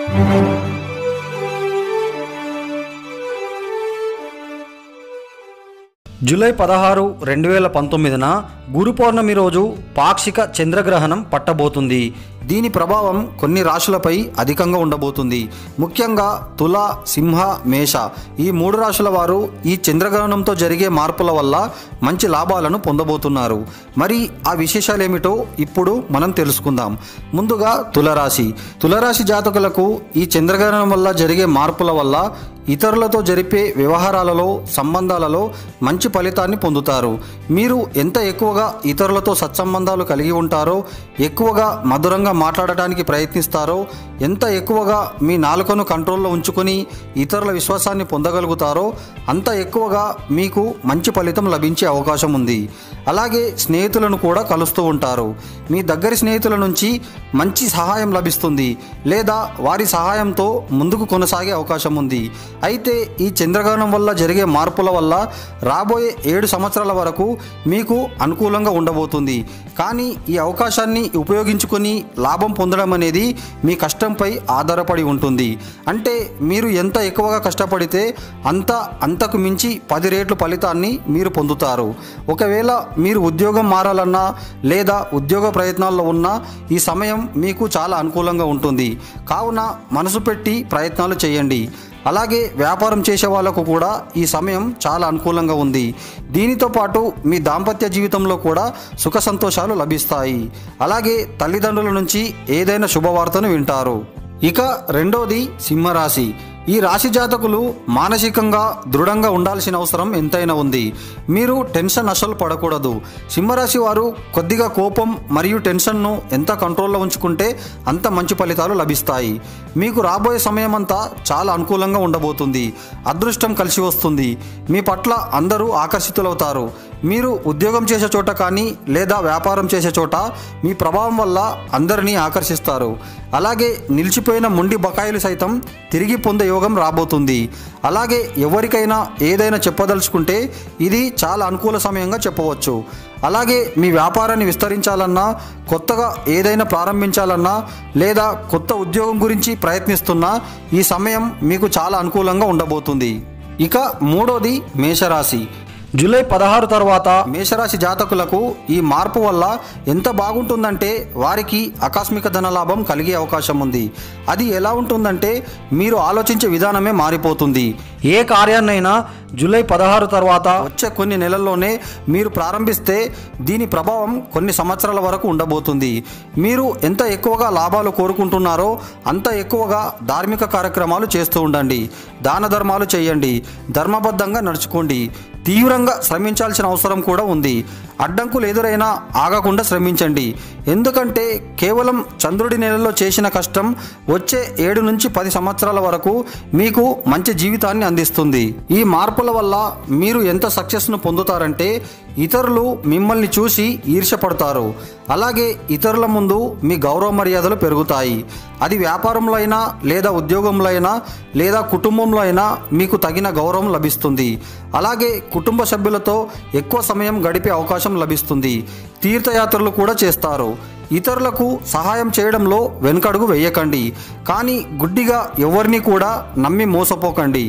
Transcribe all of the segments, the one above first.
July పదహారు రెండు వేల పంతొమ్మిదిన గురు పౌర్ణమి రోజు పాక్షిక చంద్రగ్రహణం పట్టబోతుంది దీని ప్రభావం కొన్ని రాశులపై అధికంగా ఉండబోతుంది ముఖ్యంగా తుల సింహ మేష ఈ మూడు రాశుల వారు ఈ చంద్రగ్రహణంతో జరిగే మార్పుల వల్ల మంచి లాభాలను పొందబోతున్నారు మరి ఆ విశేషాలు ఏమిటో ఇప్పుడు మనం తెలుసుకుందాం ముందుగా తులరాశి తులరాశి జాతకులకు ఈ చంద్రగ్రహణం వల్ల జరిగే మార్పుల వల్ల ఇతరులతో జరిపే వ్యవహారాలలో సంబంధాలలో మంచి ఫలితాన్ని పొందుతారు మీరు ఎంత ఎక్కువగా ఇతరులతో సత్సంబంధాలు కలిగి ఉంటారో ఎక్కువగా మధురంగా మాట్లాడటానికి ప్రయత్నిస్తారో ఎంత ఎక్కువగా మీ నాలుకను కంట్రోల్లో ఉంచుకొని ఇతరుల విశ్వాసాన్ని పొందగలుగుతారో అంత ఎక్కువగా మీకు మంచి ఫలితం లభించే అవకాశం ఉంది అలాగే స్నేహితులను కూడా కలుస్తూ ఉంటారు మీ దగ్గరి స్నేహితుల నుంచి మంచి సహాయం లభిస్తుంది లేదా వారి సహాయంతో ముందుకు కొనసాగే అవకాశం ఉంది అయితే ఈ చంద్రగ్రహణం వల్ల జరిగే మార్పుల వల్ల రాబోయే ఏడు సంవత్సరాల వరకు మీకు అనుకూలంగా ఉండబోతుంది కానీ ఈ అవకాశాన్ని ఉపయోగించుకొని లాభం పొందడం అనేది మీ కష్టంపై ఆధారపడి ఉంటుంది అంటే మీరు ఎంత ఎక్కువగా కష్టపడితే అంత అంతకు మించి పది రేట్లు ఫలితాన్ని మీరు పొందుతారు ఒకవేళ మీరు ఉద్యోగం మారాలన్నా లేదా ఉద్యోగ ప్రయత్నాల్లో ఉన్నా ఈ సమయం మీకు చాలా అనుకూలంగా ఉంటుంది కావున మనసు పెట్టి ప్రయత్నాలు చేయండి అలాగే వ్యాపారం చేసే వాళ్ళకు కూడా ఈ సమయం చాలా అనుకూలంగా ఉంది దీనితో పాటు మీ దాంపత్య జీవితంలో కూడా సుఖ సంతోషాలు లభిస్తాయి అలాగే తల్లిదండ్రుల నుంచి ఏదైనా శుభవార్తను వింటారు ఇక రెండోది సింహరాశి ఈ రాశి జాతకులు మానసికంగా దృఢంగా ఉండాల్సిన అవసరం ఎంతైనా ఉంది మీరు టెన్షన్ అసలు పడకూడదు సింహరాశి వారు కొద్దిగా కోపం మరియు టెన్షన్ను ఎంత కంట్రోల్లో ఉంచుకుంటే అంత మంచి ఫలితాలు లభిస్తాయి మీకు రాబోయే సమయం అంతా చాలా అనుకూలంగా ఉండబోతుంది అదృష్టం కలిసి వస్తుంది మీ పట్ల అందరూ ఆకర్షితులవుతారు మీరు ఉద్యోగం చేసే చోట కానీ లేదా వ్యాపారం చేసే చోట మీ ప్రభావం వల్ల అందరినీ ఆకర్షిస్తారు అలాగే నిలిచిపోయిన మొండి బకాయిలు సైతం తిరిగి పొందే యోగం రాబోతుంది అలాగే ఎవరికైనా ఏదైనా చెప్పదలుచుకుంటే ఇది చాలా అనుకూల సమయంగా చెప్పవచ్చు అలాగే మీ వ్యాపారాన్ని విస్తరించాలన్నా కొత్తగా ఏదైనా ప్రారంభించాలన్నా లేదా కొత్త ఉద్యోగం గురించి ప్రయత్నిస్తున్నా ఈ సమయం మీకు చాలా అనుకూలంగా ఉండబోతుంది ఇక మూడోది మేషరాశి జూలై పదహారు తర్వాత మేషరాశి జాతకులకు ఈ మార్పు వల్ల ఎంత బాగుంటుందంటే వారికి ఆకస్మిక ధనలాభం కలిగే అవకాశం ఉంది అది ఎలా ఉంటుందంటే మీరు ఆలోచించే విధానమే మారిపోతుంది ఏ కార్యాన్నైనా జూలై పదహారు తర్వాత వచ్చే కొన్ని నెలల్లోనే మీరు ప్రారంభిస్తే దీని ప్రభావం కొన్ని సంవత్సరాల వరకు ఉండబోతుంది మీరు ఎంత ఎక్కువగా లాభాలు కోరుకుంటున్నారో అంత ఎక్కువగా ధార్మిక కార్యక్రమాలు చేస్తూ ఉండండి దాన ధర్మాలు చేయండి ధర్మబద్ధంగా నడుచుకోండి తీవ్రంగా శ్రమించాల్సిన అవసరం కూడా ఉంది అడ్డంకులు ఎదురైనా ఆగకుండా శ్రమించండి ఎందుకంటే కేవలం చంద్రుడి నెలలో చేసిన కష్టం వచ్చే ఏడు నుంచి పది సంవత్సరాల వరకు మీకు మంచి జీవితాన్ని అందిస్తుంది ఈ మార్పుల వల్ల మీరు ఎంత సక్సెస్ను పొందుతారంటే ఇతరులు మిమ్మల్ని చూసి ఈర్ష్యపడతారు అలాగే ఇతరుల ముందు మీ గౌరవ మర్యాదలు పెరుగుతాయి అది వ్యాపారంలో అయినా లేదా ఉద్యోగంలో అయినా లేదా కుటుంబంలో అయినా మీకు తగిన గౌరవం లభిస్తుంది అలాగే కుటుంబ సభ్యులతో ఎక్కువ సమయం గడిపే అవకాశం లభిస్తుంది తీర్థయాత్రలు కూడా చేస్తారు ఇతరులకు సహాయం చేయడంలో వెనుకడుగు వేయకండి కానీ గుడ్డిగా ఎవరిని కూడా నమ్మి మోసపోకండి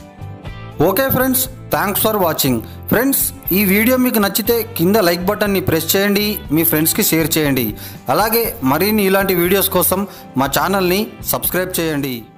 okay friends thanks for watching friends ఈ వీడియో మీకు నచ్చితే కింద లైక్ బటన్ని ప్రెస్ చేయండి మీ ఫ్రెండ్స్కి షేర్ చేయండి అలాగే మరిన్ని ఇలాంటి వీడియోస్ కోసం మా ఛానల్ని సబ్స్క్రైబ్ చేయండి